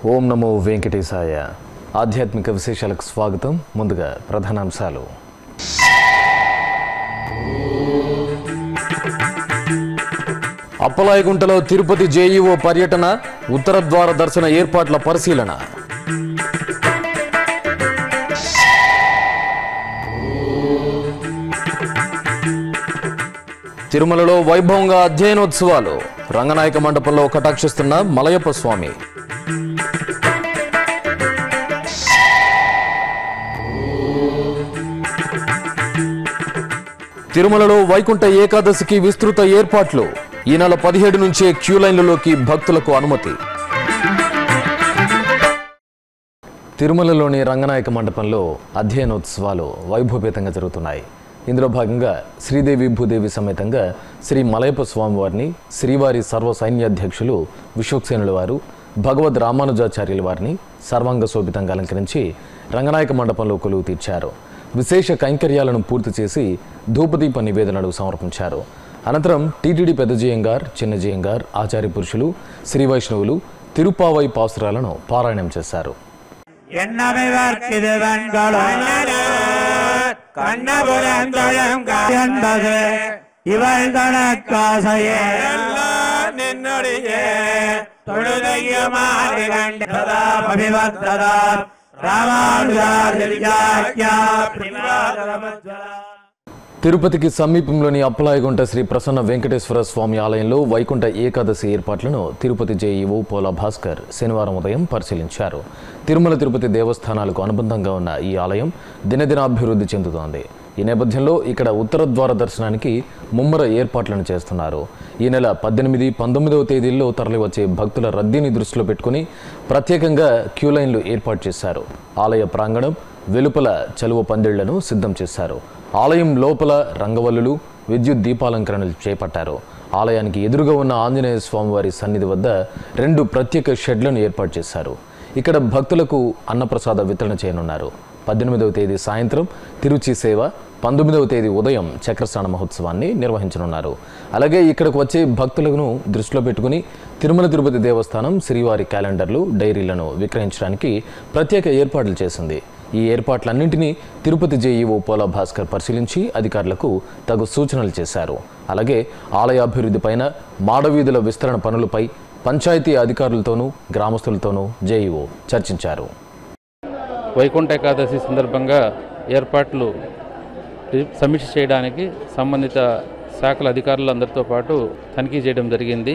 ఓం నమో వెంకటేశాయ ఆధ్యాత్మిక విశేషాలకు స్వాగతం ముందుగా ప్రధానాంశాలు అప్పలాయగుంటలో తిరుపతి జేఈఓ పర్యటన ఉత్తర ద్వార దర్శన ఏర్పాట్ల పరిశీలన తిరుమలలో వైభవంగా అధ్యయనోత్సవాలు రంగనాయక మండపంలో కటాక్షిస్తున్న మలయప్ప స్వామి తిరుమలలో వైకుంఠ ఏకాదశికి విస్తృత ఏర్పాట్లు ఈ నెల పదిహేడు నుంచే క్యూ లైన్లలోకి భక్తులకు అనుమతి తిరుమలలోని రంగనాయక మండపంలో అధ్యయనోత్సవాలు వైభవపేతంగా జరుగుతున్నాయి ఇందులో భాగంగా శ్రీదేవి భూదేవి సమేతంగా శ్రీ మలయప్ప స్వామివారిని శ్రీవారి సర్వ సైన్యాధ్యక్షులు విశ్వక్సేనుల వారు భగవద్ రామానుజాచార్యుల వారిని సర్వాంగ శోభితంగా అలంకరించి రంగనాయక మండపంలో కొలువు తీర్చారు విశేష కైంకర్యాలను పూర్తి చేసి ధూపదీప నివేదనలు సమర్పించారు అనంతరం టీటీడీ పెద్దజీయంగార్ చిన్నజీయంగార్ ఆచార్య పురుషులు శ్రీ వైష్ణవులు తిరుపావై పాసురాలను పారాయణం చేశారు எண்ணமிவர்க்கிதுவன்களும் கண்ணபுரந்தொழும் என்பது இவள் கணக்காசையே நின்னுடைய தொழுதையுமாறு கண்டதா பவிவத்ததா ராமானுஜாதிரியாக்கியா பிரிவாதரமஜ்வலா తిరుపతికి సమీపంలోని అప్పలాయగుంట శ్రీ ప్రసన్న వెంకటేశ్వర స్వామి ఆలయంలో వైకుంఠ ఏకాదశి ఏర్పాట్లను తిరుపతి జేఈఓ పోలా భాస్కర్ శనివారం ఉదయం పరిశీలించారు తిరుమల తిరుపతి దేవస్థానాలకు అనుబంధంగా ఉన్న ఈ ఆలయం దినదినాభివృద్ధి చెందుతోంది ఈ నేపథ్యంలో ఇక్కడ ఉత్తర ద్వార దర్శనానికి ముమ్మర ఏర్పాట్లను చేస్తున్నారు ఈ నెల పద్దెనిమిది పంతొమ్మిదవ తేదీల్లో తరలివచ్చే భక్తుల రద్దీని దృష్టిలో పెట్టుకుని ప్రత్యేకంగా క్యూ లైన్లు ఏర్పాటు చేశారు ఆలయ ప్రాంగణం వెలుపల చలువ పందిళ్లను సిద్ధం చేశారు ఆలయం లోపల రంగవల్లులు విద్యుత్ దీపాలంకరణలు చేపట్టారు ఆలయానికి ఎదురుగా ఉన్న ఆంజనేయ స్వామివారి సన్నిధి వద్ద రెండు ప్రత్యేక షెడ్లను ఏర్పాటు చేశారు ఇక్కడ భక్తులకు అన్నప్రసాద వితరణ చేయనున్నారు పద్దెనిమిదవ తేదీ సాయంత్రం తిరుచి సేవ పంతొమ్మిదవ తేదీ ఉదయం చక్రస్నాన మహోత్సవాన్ని నిర్వహించనున్నారు అలాగే ఇక్కడకు వచ్చే భక్తులను దృష్టిలో పెట్టుకుని తిరుమల తిరుపతి దేవస్థానం శ్రీవారి క్యాలెండర్లు డైరీలను విక్రయించడానికి ప్రత్యేక ఏర్పాట్లు చేసింది ఈ ఏర్పాట్లన్నింటినీ తిరుపతి జేఈఓ పోలా భాస్కర్ పరిశీలించి అధికారులకు తగు సూచనలు చేశారు అలాగే ఆలయాభివృద్ధిపైన మాడవీధుల విస్తరణ పనులపై పంచాయతీ అధికారులతోనూ గ్రామస్తులతోనూ జేఈఓ చర్చించారు వైకుంఠ ఏకాదశి సందర్భంగా ఏర్పాట్లు సమీక్ష చేయడానికి సంబంధిత శాఖల అధికారులందరితో పాటు తనిఖీ చేయడం జరిగింది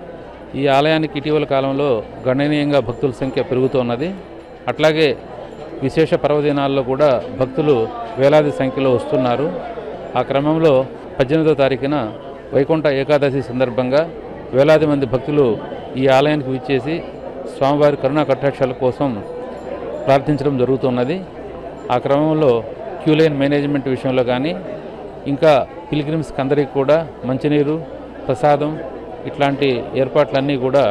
ఈ ఆలయానికి ఇటీవల కాలంలో గణనీయంగా భక్తుల సంఖ్య పెరుగుతున్నది అట్లాగే విశేష పర్వదినాల్లో కూడా భక్తులు వేలాది సంఖ్యలో వస్తున్నారు ఆ క్రమంలో పద్దెనిమిదో తారీఖున వైకుంఠ ఏకాదశి సందర్భంగా వేలాది మంది భక్తులు ఈ ఆలయానికి విచ్చేసి స్వామివారి కరుణా కటాక్షాల కోసం ప్రార్థించడం జరుగుతున్నది ఆ క్రమంలో క్యూ లైన్ మేనేజ్మెంట్ విషయంలో కానీ ఇంకా పిలిగ్రిమ్స్కి అందరికీ కూడా మంచినీరు ప్రసాదం ఇట్లాంటి ఏర్పాట్లన్నీ కూడా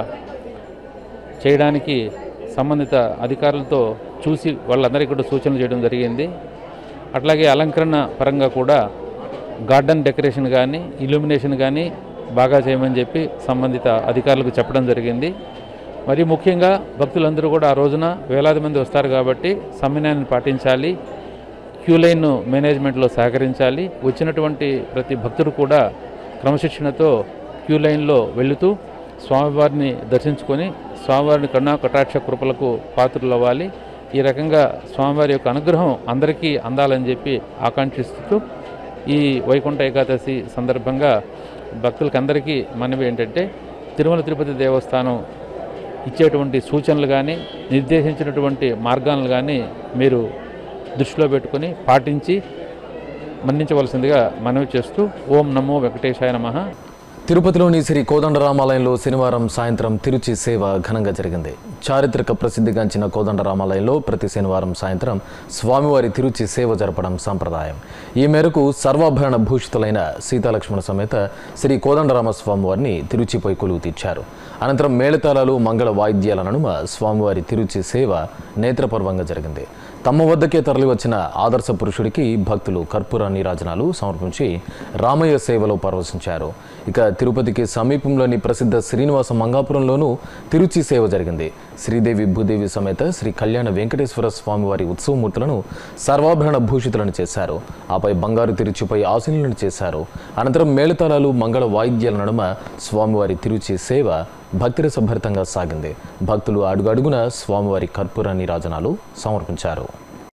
చేయడానికి సంబంధిత అధికారులతో చూసి వాళ్ళందరికీ కూడా సూచనలు చేయడం జరిగింది అట్లాగే అలంకరణ పరంగా కూడా గార్డెన్ డెకరేషన్ కానీ ఇల్యూమినేషన్ కానీ బాగా చేయమని చెప్పి సంబంధిత అధికారులకు చెప్పడం జరిగింది మరి ముఖ్యంగా భక్తులందరూ కూడా ఆ రోజున వేలాది మంది వస్తారు కాబట్టి సమన్వయాన్ని పాటించాలి క్యూ లైన్ మేనేజ్మెంట్లో సహకరించాలి వచ్చినటువంటి ప్రతి భక్తుడు కూడా క్రమశిక్షణతో క్యూ లైన్లో వెళుతూ స్వామివారిని దర్శించుకొని స్వామివారిని కరుణా కటాక్ష కృపలకు పాత్రలు అవ్వాలి ఈ రకంగా స్వామివారి యొక్క అనుగ్రహం అందరికీ అందాలని చెప్పి ఆకాంక్షిస్తూ ఈ వైకుంఠ ఏకాదశి సందర్భంగా భక్తులకి అందరికీ మనవి ఏంటంటే తిరుమల తిరుపతి దేవస్థానం ఇచ్చేటువంటి సూచనలు కానీ నిర్దేశించినటువంటి మార్గాలను కానీ మీరు దృష్టిలో పెట్టుకొని పాటించి మన్నించవలసిందిగా మనవి చేస్తూ ఓం నమో వెంకటేశాయ నమః తిరుపతిలోని శ్రీ కోదండరామాలయంలో శనివారం సాయంత్రం తిరుచి సేవ ఘనంగా జరిగింది చారిత్రక ప్రసిద్ధిగాంచిన కోదండరామాలయంలో ప్రతి శనివారం సాయంత్రం స్వామివారి తిరుచి సేవ జరపడం సంప్రదాయం ఈ మేరకు సర్వాభరణ భూషితులైన సీతాలక్ష్మణ సమేత శ్రీ కోదండరామ స్వామివారిని తిరుచిపై కొలువు తీర్చారు అనంతరం మేళతాళాలు మంగళ వాయిద్యాల నడుమ స్వామివారి తిరుచి సేవ నేత్రపర్వంగా జరిగింది తమ వద్దకే తరలి వచ్చిన ఆదర్శ పురుషుడికి భక్తులు కర్పూర నీరాజనాలు సమర్పించి రామయ్య సేవలో పరవశించారు ఇక తిరుపతికి సమీపంలోని ప్రసిద్ధ శ్రీనివాస మంగాపురంలోనూ తిరుచి సేవ జరిగింది శ్రీదేవి భూదేవి సమేత శ్రీ కళ్యాణ వెంకటేశ్వర స్వామివారి ఉత్సవమూర్తులను సర్వాభరణ భూషితులను చేశారు ఆపై బంగారు తిరుచిపై ఆశీనులను చేశారు అనంతరం మేళతాళాలు మంగళ వాయిద్యాల నడుమ స్వామివారి తిరుచి సేవ భక్తిరసభరితంగా సాగింది భక్తులు అడుగడుగున స్వామివారి కర్పూర నీరాజనాలు సమర్పించారు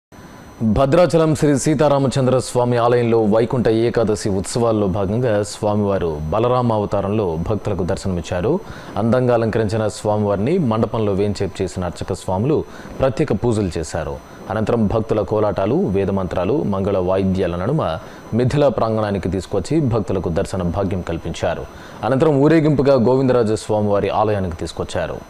భద్రాచలం శ్రీ సీతారామచంద్ర స్వామి ఆలయంలో వైకుంఠ ఏకాదశి ఉత్సవాల్లో భాగంగా స్వామివారు బలరామ అవతారంలో భక్తులకు దర్శనమిచ్చారు అందంగా అలంకరించిన స్వామివారిని మండపంలో వేంచేపు చేసిన అర్చక స్వాములు ప్రత్యేక పూజలు చేశారు అనంతరం భక్తుల కోలాటాలు వేదమంత్రాలు మంగళ వాయిద్యాల నడుమ మిథిలా ప్రాంగణానికి తీసుకొచ్చి భక్తులకు దర్శన భాగ్యం కల్పించారు అనంతరం ఊరేగింపుగా గోవిందరాజ స్వామివారి ఆలయానికి తీసుకొచ్చారు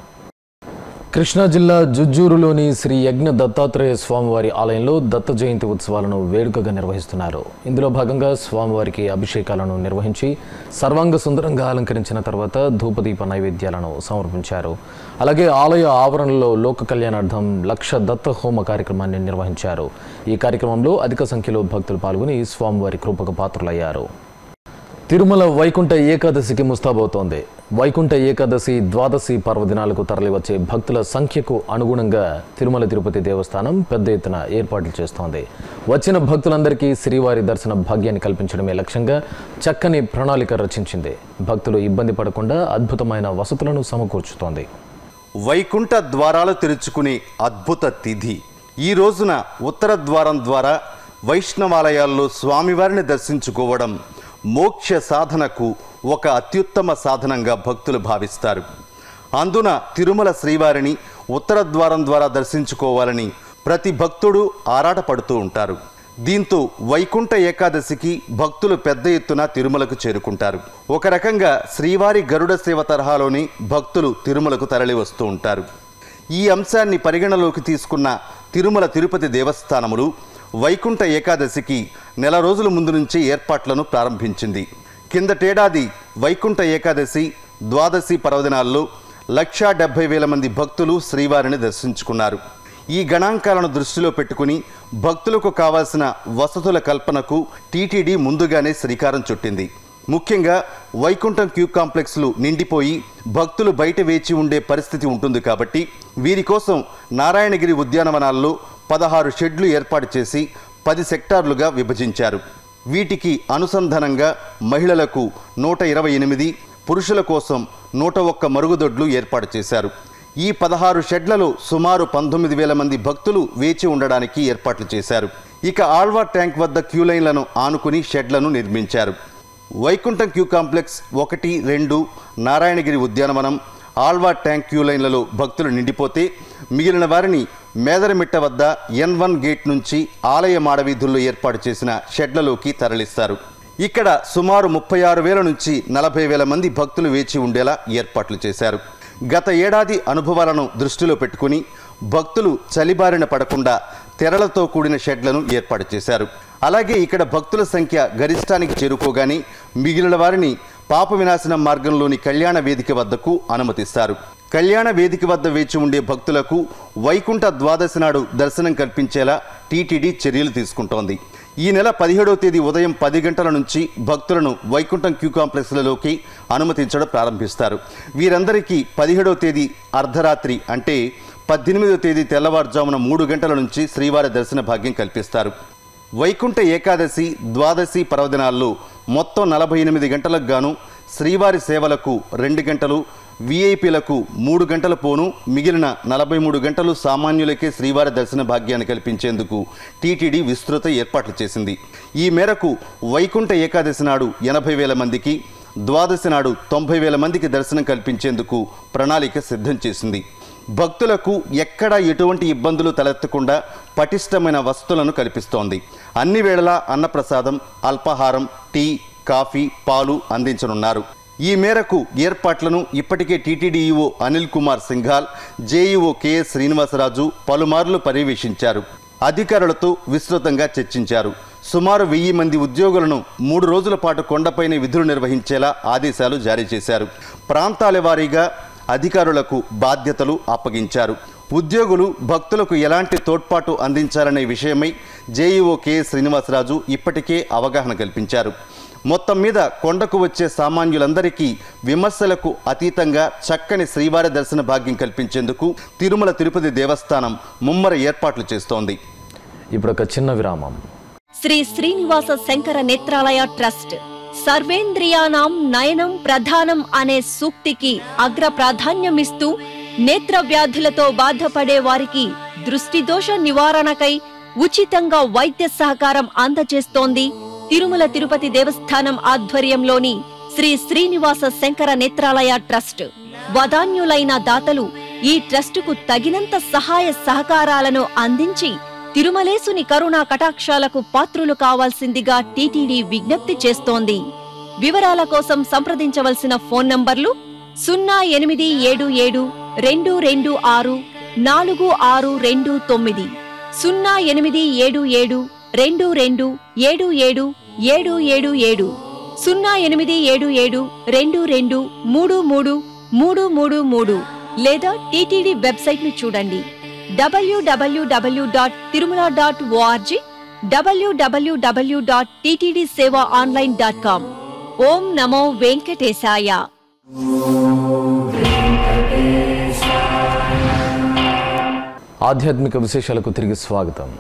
కృష్ణా జిల్లా జుజ్జూరులోని శ్రీ యజ్ఞ దత్తాత్రేయ స్వామివారి ఆలయంలో దత్త జయంతి ఉత్సవాలను వేడుకగా నిర్వహిస్తున్నారు ఇందులో భాగంగా స్వామివారికి అభిషేకాలను నిర్వహించి సర్వాంగ సుందరంగా అలంకరించిన తర్వాత ధూపదీప నైవేద్యాలను సమర్పించారు అలాగే ఆలయ ఆవరణలో లోక కళ్యాణార్థం లక్ష దత్త హోమ కార్యక్రమాన్ని నిర్వహించారు ఈ కార్యక్రమంలో అధిక సంఖ్యలో భక్తులు పాల్గొని స్వామివారి కృపకు పాత్రులయ్యారు తిరుమల వైకుంఠ ఏకాదశికి ముస్తాబవుతోంది వైకుంఠ ఏకాదశి ద్వాదశి పర్వదినాలకు తరలివచ్చే భక్తుల సంఖ్యకు అనుగుణంగా తిరుమల తిరుపతి దేవస్థానం పెద్ద ఎత్తున ఏర్పాట్లు చేస్తోంది వచ్చిన భక్తులందరికీ శ్రీవారి దర్శన భాగ్యాన్ని కల్పించడమే లక్ష్యంగా చక్కని ప్రణాళిక రచించింది భక్తులు ఇబ్బంది పడకుండా అద్భుతమైన వసతులను సమకూర్చుతోంది వైకుంఠ ద్వారాలు తెరుచుకునే అద్భుత తిథి ఈ రోజున ఉత్తర ద్వారం ద్వారా వైష్ణవాలయాల్లో స్వామివారిని దర్శించుకోవడం మోక్ష సాధనకు ఒక అత్యుత్తమ సాధనంగా భక్తులు భావిస్తారు అందున తిరుమల శ్రీవారిని ఉత్తర ద్వారం ద్వారా దర్శించుకోవాలని ప్రతి భక్తుడు ఆరాటపడుతూ ఉంటారు దీంతో వైకుంఠ ఏకాదశికి భక్తులు పెద్ద ఎత్తున తిరుమలకు చేరుకుంటారు ఒక రకంగా శ్రీవారి గరుడ సేవ తరహాలోని భక్తులు తిరుమలకు తరలి వస్తూ ఉంటారు ఈ అంశాన్ని పరిగణలోకి తీసుకున్న తిరుమల తిరుపతి దేవస్థానములు వైకుంఠ ఏకాదశికి నెల రోజుల ముందు నుంచి ఏర్పాట్లను ప్రారంభించింది కిందటేడాది వైకుంఠ ఏకాదశి ద్వాదశి పర్వదినాల్లో లక్షా డెబ్బై వేల మంది భక్తులు శ్రీవారిని దర్శించుకున్నారు ఈ గణాంకాలను దృష్టిలో పెట్టుకుని భక్తులకు కావాల్సిన వసతుల కల్పనకు టీటీడీ ముందుగానే శ్రీకారం చుట్టింది ముఖ్యంగా వైకుంఠం క్యూ కాంప్లెక్స్లు నిండిపోయి భక్తులు బయట వేచి ఉండే పరిస్థితి ఉంటుంది కాబట్టి వీరి కోసం నారాయణగిరి ఉద్యానవనాల్లో పదహారు షెడ్లు ఏర్పాటు చేసి పది సెక్టార్లుగా విభజించారు వీటికి అనుసంధానంగా మహిళలకు నూట ఇరవై ఎనిమిది పురుషుల కోసం నూట ఒక్క మరుగుదొడ్లు ఏర్పాటు చేశారు ఈ పదహారు షెడ్లలో సుమారు పంతొమ్మిది వేల మంది భక్తులు వేచి ఉండడానికి ఏర్పాట్లు చేశారు ఇక ఆళ్వార్ ట్యాంక్ వద్ద క్యూ లైన్లను ఆనుకుని షెడ్లను నిర్మించారు వైకుంఠం క్యూ కాంప్లెక్స్ ఒకటి రెండు నారాయణగిరి ఉద్యానవనం ఆళ్వార్ ట్యాంక్ క్యూ లైన్లలో భక్తులు నిండిపోతే మిగిలిన వారిని మేదరమిట్ట వద్ద ఎన్ వన్ గేట్ నుంచి ఆలయ మాడవీధుల్లో ఏర్పాటు చేసిన షెడ్లలోకి తరలిస్తారు ఇక్కడ సుమారు ముప్పై ఆరు వేల నుంచి నలభై వేల మంది భక్తులు వేచి ఉండేలా ఏర్పాట్లు చేశారు గత ఏడాది అనుభవాలను దృష్టిలో పెట్టుకుని భక్తులు చలిబారిన పడకుండా తెరలతో కూడిన షెడ్లను ఏర్పాటు చేశారు అలాగే ఇక్కడ భక్తుల సంఖ్య గరిష్టానికి చేరుకోగానే మిగిలిన వారిని పాప వినాశనం మార్గంలోని కళ్యాణ వేదిక వద్దకు అనుమతిస్తారు కళ్యాణ వేదిక వద్ద వేచి ఉండే భక్తులకు వైకుంఠ ద్వాదశి నాడు దర్శనం కల్పించేలా టీటీడీ చర్యలు తీసుకుంటోంది ఈ నెల పదిహేడవ తేదీ ఉదయం పది గంటల నుంచి భక్తులను వైకుంఠం క్యూ కాంప్లెక్స్లలోకి అనుమతించడం ప్రారంభిస్తారు వీరందరికీ పదిహేడవ తేదీ అర్ధరాత్రి అంటే పద్దెనిమిదవ తేదీ తెల్లవారుజామున మూడు గంటల నుంచి శ్రీవారి దర్శన భాగ్యం కల్పిస్తారు వైకుంఠ ఏకాదశి ద్వాదశి పర్వదినాల్లో మొత్తం నలభై ఎనిమిది గంటలకు గాను శ్రీవారి సేవలకు రెండు గంటలు విఐపీలకు మూడు గంటల పోను మిగిలిన నలభై మూడు గంటలు సామాన్యులకే శ్రీవారి దర్శన భాగ్యాన్ని కల్పించేందుకు టీటీడీ విస్తృత ఏర్పాట్లు చేసింది ఈ మేరకు వైకుంఠ ఏకాదశి నాడు ఎనభై వేల మందికి ద్వాదశి నాడు తొంభై వేల మందికి దర్శనం కల్పించేందుకు ప్రణాళిక సిద్ధం చేసింది భక్తులకు ఎక్కడా ఎటువంటి ఇబ్బందులు తలెత్తకుండా పటిష్టమైన వసతులను కల్పిస్తోంది అన్ని వేళలా అన్నప్రసాదం అల్పాహారం టీ కాఫీ పాలు అందించనున్నారు ఈ మేరకు ఏర్పాట్లను ఇప్పటికే TTD EO Anil Kumar Singhal JEO KS Srinivasaraju పలుమార్లు పర్యవేక్షించారు అధికారులతో విస్తృతంగా చర్చించారు సుమారు వెయ్యి మంది ఉద్యోగులను మూడు రోజుల పాటు కొండపైన విధులు నిర్వహించేలా ఆదేశాలు జారీ చేశారు ప్రాంతాల వారీగా అధికారులకు బాధ్యతలు అప్పగించారు ఉద్యోగులు భక్తులకు ఎలాంటి తోడ్పాటు అందించాలనే విషయమై జేఈఓ కె శ్రీనివాసరాజు ఇప్పటికే అవగాహన కల్పించారు మొత్తం మీద కొండకు వచ్చే సామాన్యులందరికీ విమర్శలకు అతీతంగా చక్కని శ్రీవారి దర్శన భాగ్యం కల్పించేందుకు తిరుమల తిరుపతి దేవస్థానం ముమ్మర ఏర్పాట్లు చేస్తోంది ఇప్పుడు ఒక చిన్న విరామం శ్రీ శ్రీనివాస శంకర నేత్రాలయ ట్రస్ట్ సర్వేంద్రియానాం నయనం ప్రధానం అనే సూక్తికి అగ్ర ప్రాధాన్యమిస్తూ నేత్ర వ్యాధులతో బాధపడే వారికి దృష్టి దోష నివారణకై ఉచితంగా వైద్య సహకారం అందజేస్తోంది తిరుమల తిరుపతి దేవస్థానం ఆధ్వర్యంలోని శ్రీ శ్రీనివాస శంకర నేత్రాలయ ట్రస్ట్ వదాన్యులైన దాతలు ఈ ట్రస్టుకు తగినంత సహాయ సహకారాలను అందించి తిరుమలేసుని కరుణా కటాక్షాలకు పాత్రులు కావాల్సిందిగా టీటీడీ విజ్ఞప్తి చేస్తోంది వివరాల కోసం సంప్రదించవలసిన ఫోన్ నంబర్లు సున్నా ఎనిమిది ఏడు ఏడు రెండు రెండు ఆరు నాలుగు ఆరు రెండు తొమ్మిది సున్నా ఎనిమిది ఏడు ఏడు రెండు రెండు ఏడు ఏడు ఏడు ఏడు ఏడు సున్నా ఎనిమిది ఏడు ఏడు రెండు రెండు మూడు మూడు మూడు మూడు మూడు లేదా టీటీడీ వెబ్సైట్ ను చూడండి డబ్ల్యూడబ్ల్యూడబ్ల్యూ డాట్ తిరుమల డాట్ ఓఆర్జీ డబ్ల్యూడబ్ల్యూడబ్ల్యూ డాట్ టీటీడీ సేవ ఆన్లైన్ డాట్ కామ్ ఓం నమో వెంకటేశాయ ఆధ్యాత్మిక విశేషాలకు తిరిగి స్వాగతం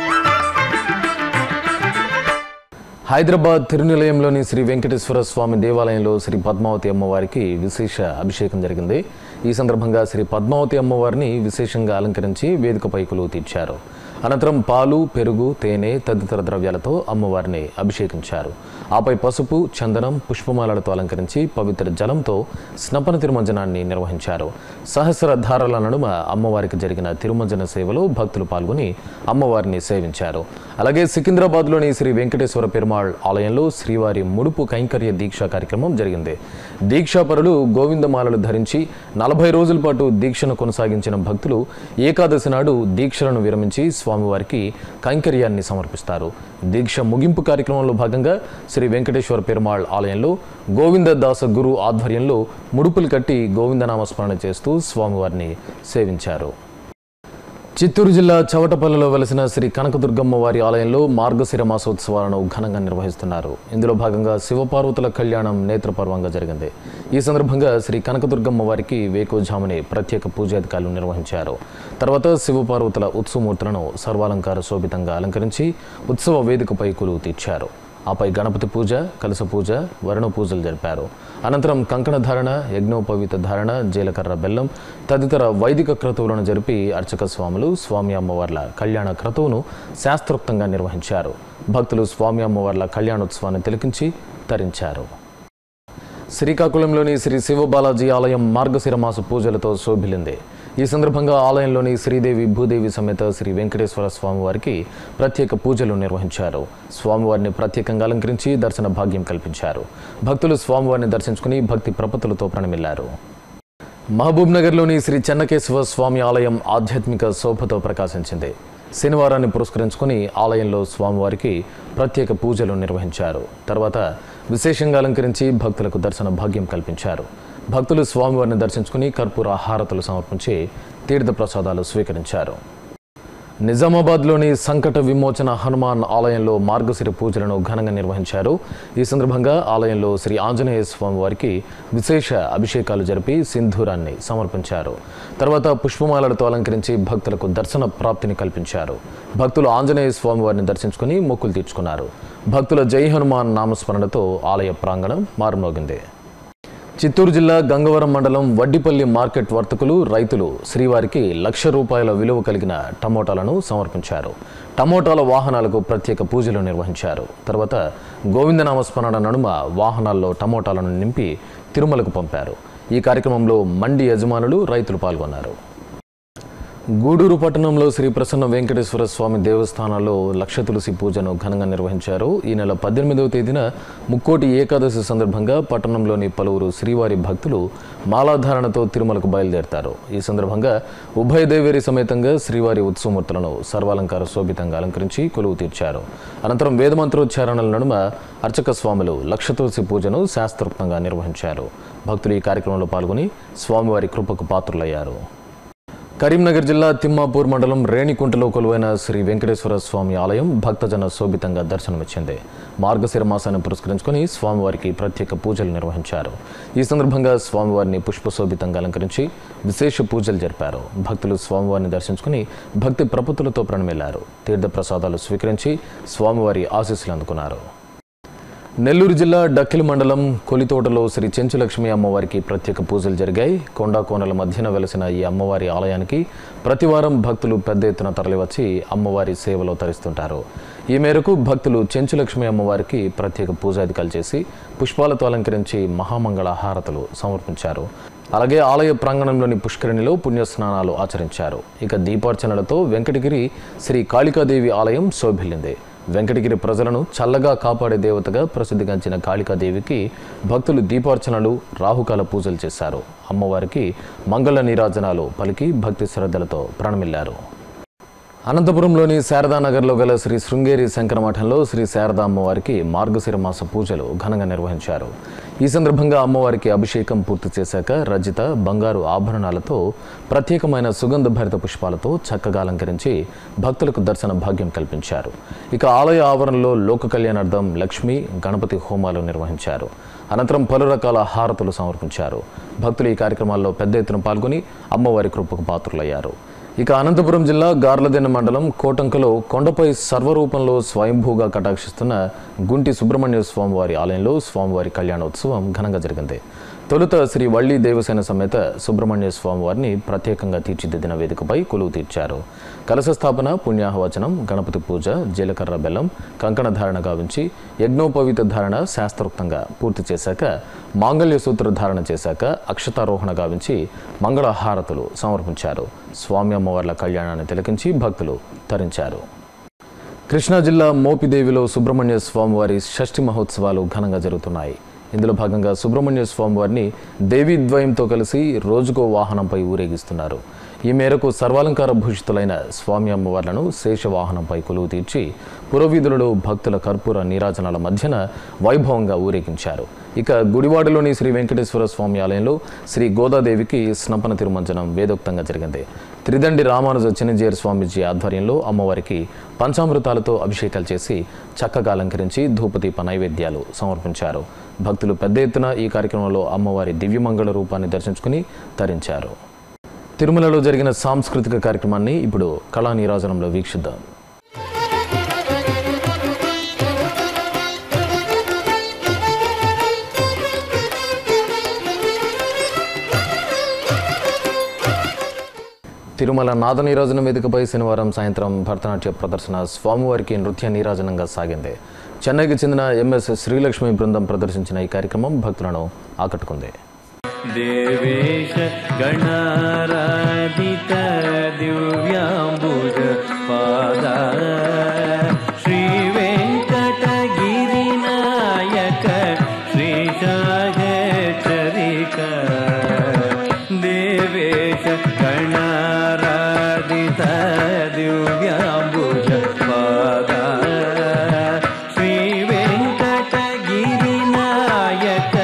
హైదరాబాద్ తిరునిలయంలోని శ్రీ వెంకటేశ్వర స్వామి దేవాలయంలో శ్రీ పద్మావతి అమ్మవారికి విశేష అభిషేకం జరిగింది ఈ సందర్భంగా శ్రీ పద్మావతి అమ్మవారిని విశేషంగా అలంకరించి వేదికపై కొలువు తీర్చారు అనంతరం పాలు పెరుగు తేనె తదితర ద్రవ్యాలతో అమ్మవారిని అభిషేకించారు ఆపై పసుపు చందనం పుష్పమాలలతో అలంకరించి పవిత్ర జలంతో స్నపన తిరుమంజనాన్ని నిర్వహించారు సహస్ర ధారల నడుమ అమ్మవారికి జరిగిన తిరుమంజన సేవలో భక్తులు పాల్గొని అమ్మవారిని సేవించారు అలాగే సికింద్రాబాద్లోని శ్రీ వెంకటేశ్వర పెరుమాళ్ ఆలయంలో శ్రీవారి ముడుపు కైంకర్య దీక్ష కార్యక్రమం జరిగింది దీక్షాపరులు గోవిందమాలలు ధరించి నలభై రోజుల పాటు దీక్షను కొనసాగించిన భక్తులు ఏకాదశి నాడు దీక్షలను విరమించి స్వామివారికి కైంకర్యాన్ని సమర్పిస్తారు దీక్ష ముగింపు కార్యక్రమంలో భాగంగా శ్రీ వెంకటేశ్వర పెరుమాళ్ ఆలయంలో గోవిందదాస గురు ఆధ్వర్యంలో ముడుపులు కట్టి గోవిందనామస్మరణ చేస్తూ స్వామివారిని సేవించారు చిత్తూరు జిల్లా చవటపల్లిలో వెలసిన శ్రీ కనకదుర్గమ్మ వారి ఆలయంలో మార్గశిర మాసోత్సవాలను ఘనంగా నిర్వహిస్తున్నారు ఇందులో భాగంగా శివపార్వతుల కళ్యాణం నేత్రపర్వంగా జరిగింది ఈ సందర్భంగా శ్రీ కనకదుర్గమ్మ వారికి వేకోజామునే ప్రత్యేక పూజాధికారులు నిర్వహించారు తర్వాత శివపార్వతుల ఉత్సవమూర్తులను సర్వాలంకార శోభితంగా అలంకరించి ఉత్సవ వేదికపై కొలువు తీర్చారు ఆపై గణపతి పూజ కలస పూజ వరుణ పూజలు జరిపారు అనంతరం కంకణ ధారణ యజ్ఞోపవీత ధారణ జీలకర్ర బెల్లం తదితర వైదిక క్రతువులను జరిపి అర్చక స్వాములు స్వామి అమ్మవార్ల కళ్యాణ క్రతువును శాస్త్రోక్తంగా నిర్వహించారు భక్తులు స్వామి అమ్మవార్ల కళ్యాణోత్సవాన్ని తిలకించి తరించారు శ్రీకాకుళంలోని శ్రీ శివబాలాజీ ఆలయం మార్గశిర మాస పూజలతో శోభిల్లింది ఈ సందర్భంగా ఆలయంలోని శ్రీదేవి భూదేవి సమేత శ్రీ వెంకటేశ్వర స్వామివారికి ప్రత్యేక పూజలు నిర్వహించారు స్వామివారిని ప్రత్యేకంగా అలంకరించి దర్శన భాగ్యం కల్పించారు భక్తులు స్వామివారిని దర్శించుకుని భక్తి ప్రపత్తులతో ప్రణమిల్లారు మహబూబ్ నగర్లోని శ్రీ చెన్నకేశవ స్వామి ఆలయం ఆధ్యాత్మిక శోభతో ప్రకాశించింది శనివారాన్ని పురస్కరించుకుని ఆలయంలో స్వామివారికి ప్రత్యేక పూజలు నిర్వహించారు తర్వాత విశేషంగా అలంకరించి భక్తులకు దర్శన భాగ్యం కల్పించారు భక్తులు స్వామివారిని దర్శించుకుని కర్పూర హారతులు సమర్పించి తీర్థ ప్రసాదాలు స్వీకరించారు నిజామాబాద్లోని సంకట విమోచన హనుమాన్ ఆలయంలో మార్గశిర పూజలను ఘనంగా నిర్వహించారు ఈ సందర్భంగా ఆలయంలో శ్రీ ఆంజనేయ స్వామి వారికి విశేష అభిషేకాలు జరిపి సింధూరాన్ని సమర్పించారు తర్వాత పుష్పమాలలతో అలంకరించి భక్తులకు దర్శన ప్రాప్తిని కల్పించారు భక్తులు ఆంజనేయ స్వామి వారిని దర్శించుకుని మొక్కులు తీర్చుకున్నారు భక్తుల జై హనుమాన్ నామస్మరణతో ఆలయ ప్రాంగణం మారుమోగింది చిత్తూరు జిల్లా గంగవరం మండలం వడ్డిపల్లి మార్కెట్ వర్తకులు రైతులు శ్రీవారికి లక్ష రూపాయల విలువ కలిగిన టమోటాలను సమర్పించారు టమోటాల వాహనాలకు ప్రత్యేక పూజలు నిర్వహించారు తర్వాత గోవిందనామస్మరణ నడుమ వాహనాల్లో టమోటాలను నింపి తిరుమలకు పంపారు ఈ కార్యక్రమంలో మండి యజమానులు రైతులు పాల్గొన్నారు గూడూరు పట్టణంలో శ్రీ ప్రసన్న వెంకటేశ్వర స్వామి దేవస్థానాల్లో లక్ష తులసి పూజను ఘనంగా నిర్వహించారు ఈ నెల పద్దెనిమిదవ తేదీన ముక్కోటి ఏకాదశి సందర్భంగా పట్టణంలోని పలువురు శ్రీవారి భక్తులు మాలాధారణతో తిరుమలకు బయలుదేరతారు ఈ సందర్భంగా ఉభయ దేవేరి సమేతంగా శ్రీవారి ఉత్సవమూర్తులను సర్వాలంకార శోభితంగా అలంకరించి కొలువు తీర్చారు అనంతరం వేదమంత్రోచ్చారణల నడుమ అర్చక స్వాములు లక్ష తులసి పూజను శాస్త్రోక్తంగా నిర్వహించారు భక్తులు ఈ కార్యక్రమంలో పాల్గొని స్వామివారి కృపకు పాత్రులయ్యారు కరీంనగర్ జిల్లా తిమ్మాపూర్ మండలం రేణికుంటలో కొలువైన శ్రీ వెంకటేశ్వర స్వామి ఆలయం భక్తజన శోభితంగా దర్శనమిచ్చింది మార్గశిర మాసాన్ని పురస్కరించుకొని స్వామివారికి ప్రత్యేక పూజలు నిర్వహించారు ఈ సందర్భంగా స్వామివారిని పుష్పశోభితంగా అలంకరించి విశేష పూజలు జరిపారు భక్తులు స్వామివారిని దర్శించుకుని భక్తి ప్రపత్తులతో ప్రణమిల్లారు తీర్థ ప్రసాదాలు స్వీకరించి స్వామివారి ఆశీస్సులు అందుకున్నారు నెల్లూరు జిల్లా డక్కిలి మండలం కొలితోటలో శ్రీ చెంచులక్ష్మి అమ్మవారికి ప్రత్యేక పూజలు జరిగాయి కొండా కోనల మధ్యన వెలసిన ఈ అమ్మవారి ఆలయానికి ప్రతివారం భక్తులు పెద్ద ఎత్తున తరలివచ్చి అమ్మవారి సేవలో తరిస్తుంటారు ఈ మేరకు భక్తులు చెంచులక్ష్మి అమ్మవారికి ప్రత్యేక పూజాధికాలు చేసి పుష్పాలతో అలంకరించి మహామంగళ హారతులు సమర్పించారు అలాగే ఆలయ ప్రాంగణంలోని పుష్కరిణిలో పుణ్యస్నానాలు ఆచరించారు ఇక దీపార్చనలతో వెంకటగిరి శ్రీ కాళికాదేవి ఆలయం శోభిల్లింది వెంకటగిరి ప్రజలను చల్లగా కాపాడే దేవతగా ప్రసిద్ధిగాంచిన కాళికాదేవికి భక్తులు దీపార్చనలు రాహుకాల పూజలు చేశారు అమ్మవారికి మంగళ నీరాజనాలు పలికి భక్తి శ్రద్ధలతో ప్రణమిల్లారు అనంతపురంలోని శారదానగర్లో గల శ్రీ శృంగేరి శంకర మఠంలో శ్రీ శారదా అమ్మవారికి మార్గశిర మాస పూజలు ఘనంగా నిర్వహించారు ఈ సందర్భంగా అమ్మవారికి అభిషేకం పూర్తి చేశాక రజిత బంగారు ఆభరణాలతో ప్రత్యేకమైన సుగంధ భరిత పుష్పాలతో చక్కగా అలంకరించి భక్తులకు దర్శన భాగ్యం కల్పించారు ఇక ఆలయ ఆవరణలో లోక కళ్యాణార్థం లక్ష్మి గణపతి హోమాలు నిర్వహించారు అనంతరం పలు రకాల హారతులు సమర్పించారు భక్తులు ఈ కార్యక్రమాల్లో పెద్ద ఎత్తున పాల్గొని అమ్మవారి కృపకు పాత్రులయ్యారు ఇక అనంతపురం జిల్లా గార్లదెన్న మండలం కోటంకలో కొండపై సర్వరూపంలో స్వయంభూగా కటాక్షిస్తున్న గుంటి సుబ్రహ్మణ్య స్వామివారి ఆలయంలో స్వామివారి కళ్యాణోత్సవం ఘనంగా జరిగింది తొలుత శ్రీ వల్లి దేవసేన సమేత సుబ్రహ్మణ్య స్వామివారిని ప్రత్యేకంగా తీర్చిదిద్దిన వేదికపై కొలువు తీర్చారు కలశ స్థాపన పుణ్యాహవచనం గణపతి పూజ జీలకర్ర బెల్లం కంకణ ధారణ గావించి యజ్ఞోపవీత ధారణ శాస్త్రోక్తంగా పూర్తి చేశాక మాంగళ్య సూత్ర ధారణ చేశాక అక్షతారోహణ గావించి మంగళ హారతులు సమర్పించారు స్వామి అమ్మవార్ల కళ్యాణాన్ని తిలకించి భక్తులు తరించారు కృష్ణా జిల్లా మోపిదేవిలో సుబ్రహ్మణ్య స్వామివారి షష్ఠి మహోత్సవాలు ఘనంగా జరుగుతున్నాయి ఇందులో భాగంగా సుబ్రహ్మణ్య స్వామివారిని దేవీ ద్వయంతో కలిసి రోజుకో వాహనంపై ఊరేగిస్తున్నారు ఈ మేరకు సర్వాలంకార భూషితులైన స్వామి అమ్మవార్లను శేష వాహనంపై కొలువు తీర్చి పురవీధులలో భక్తుల కర్పూర నీరాజనాల మధ్యన వైభవంగా ఊరేగించారు ఇక గుడివాడలోని శ్రీ వెంకటేశ్వర స్వామి ఆలయంలో శ్రీ గోదాదేవికి స్నపన తిరుమంజనం వేదోక్తంగా జరిగింది త్రిదండి రామానుజ చిన్నజీయర్ స్వామీజీ ఆధ్వర్యంలో అమ్మవారికి పంచామృతాలతో అభిషేకాలు చేసి చక్కగా అలంకరించి ధూపదీప నైవేద్యాలు సమర్పించారు భక్తులు పెద్ద ఎత్తున ఈ కార్యక్రమంలో అమ్మవారి దివ్యమంగళ రూపాన్ని దర్శించుకుని తరించారు తిరుమలలో జరిగిన సాంస్కృతిక కార్యక్రమాన్ని ఇప్పుడు కళా నీరాజనంలో వీక్షిద్దాం తిరుమల నాద నీరాజనం వేదికపై శనివారం సాయంత్రం భరతనాట్య ప్రదర్శన స్వామివారికి నృత్య నీరాజనంగా సాగింది చెన్నైకి చెందిన ఎంఎస్ శ్రీలక్ష్మి బృందం ప్రదర్శించిన ఈ కార్యక్రమం భక్తులను ఆకట్టుకుంది देवेश गणाराधित दिव्याम्बुज पादा श्रीवेङ्कटगिरिनायक श्रीशागचरिक देवेश गणाराधित दिव्याम्बुज पादा श्रीवेङ्कटगिरिनायक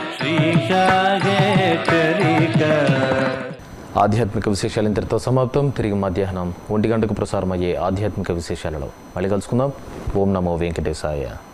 श्रीशागचरिक ఆధ్యాత్మిక విశేషాలు ఇంతటితో సమాప్తం తిరిగి మధ్యాహ్నం ఒంటి గంటకు ప్రసారం అయ్యే ఆధ్యాత్మిక విశేషాలలో మళ్ళీ కలుసుకుందాం ఓం నమో వెంకటేశాయ